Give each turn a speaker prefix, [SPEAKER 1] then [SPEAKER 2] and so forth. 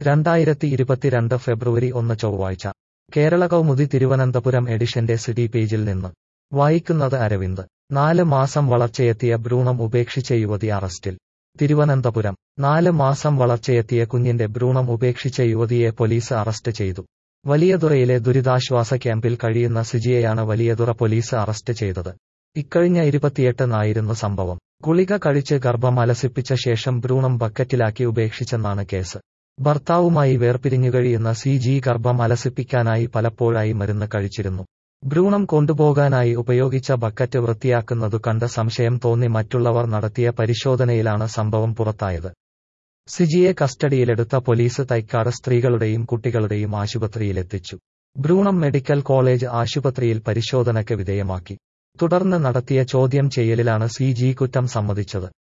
[SPEAKER 1] രണ്ടായിരത്തി ഇരുപത്തിരണ്ട് ഫെബ്രുവരി ഒന്ന് ചൊവ്വാഴ്ച കേരള കൗമുദി തിരുവനന്തപുരം എഡിഷന്റെ സിറ്റി പേജിൽ നിന്ന് വായിക്കുന്നത് അരവിന്ദ് നാല് മാസം വളർച്ചയെത്തിയ ഭ്രൂണം ഉപേക്ഷിച്ച യുവതി അറസ്റ്റിൽ തിരുവനന്തപുരം നാല് മാസം വളർച്ചയെത്തിയ കുഞ്ഞിന്റെ ഭ്രൂണം ഉപേക്ഷിച്ച യുവതിയെ പോലീസ് അറസ്റ്റ് ചെയ്തു വലിയതുറയിലെ ദുരിതാശ്വാസ ക്യാമ്പിൽ കഴിയുന്ന സിജിയെയാണ് വലിയതുറ പോലീസ് അറസ്റ്റ് ചെയ്തത് ഇക്കഴിഞ്ഞ ഇരുപത്തിയെട്ടിനായിരുന്നു സംഭവം ഗുളിക കഴിച്ച് ഗർഭം അലസിപ്പിച്ച ശേഷം ഭ്രൂണം ബക്കറ്റിലാക്കി ഉപേക്ഷിച്ചെന്നാണ് കേസ് ഭർത്താവുമായി വേർപിരിഞ്ഞു കഴിയുന്ന സി ജി ഗർഭം അലസിപ്പിക്കാനായി പലപ്പോഴായി മരുന്ന് കഴിച്ചിരുന്നു ഭ്രൂണം കൊണ്ടുപോകാനായി ഉപയോഗിച്ച ബക്കറ്റ് വൃത്തിയാക്കുന്നതു കണ്ട് സംശയം തോന്നി മറ്റുള്ളവർ നടത്തിയ പരിശോധനയിലാണ് സംഭവം പുറത്തായത് സിജിയെ കസ്റ്റഡിയിലെടുത്ത പോലീസ് തൈക്കാട് സ്ത്രീകളുടെയും കുട്ടികളുടെയും ആശുപത്രിയിലെത്തിച്ചു ഭ്രൂണം മെഡിക്കൽ കോളേജ് ആശുപത്രിയിൽ പരിശോധനയ്ക്ക് വിധേയമാക്കി തുടർന്ന് നടത്തിയ ചോദ്യം ചെയ്യലിലാണ് സി ജി കുറ്റം സമ്മതിച്ചത്